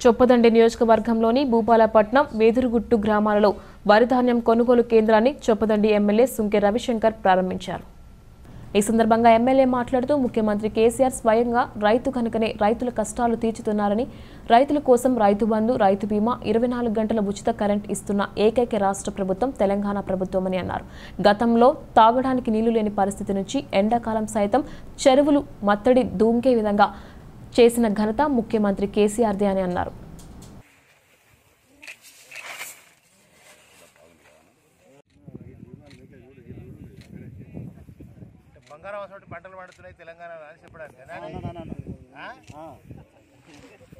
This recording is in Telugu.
చొప్పదండి నియోజకవర్గంలోని భూపాలపట్నం వేదురుగుట్టు గ్రామాలలో వరి ధాన్యం కొనుగోలు కేంద్రాన్ని చొప్పదండి ఎమ్మెల్యే సుంకె రవిశంకర్ ప్రారంభించారు ఈ సందర్భంగా ఎమ్మెల్యే మాట్లాడుతూ ముఖ్యమంత్రి కేసీఆర్ స్వయంగా రైతు కనుకనే రైతుల కష్టాలు తీర్చుతున్నారని రైతుల కోసం రైతు బంధు రైతు బీమా ఇరవై నాలుగు గంటల ఉచిత కరెంట్ ఇస్తున్న ఏకైక రాష్ట్ర ప్రభుత్వం తెలంగాణ ప్రభుత్వమని అన్నారు గతంలో తాగడానికి నీళ్లు లేని పరిస్థితి నుంచి ఎండాకాలం సైతం చెరువులు మత్తడి దూంకే విధంగా చేసిన ఘనత ముఖ్యమంత్రి కేసీఆర్దే అని అన్నారు బంగారం అసలు పంటలు పండుతున్నాయి తెలంగాణలో అని చెప్పడానికి ఆ?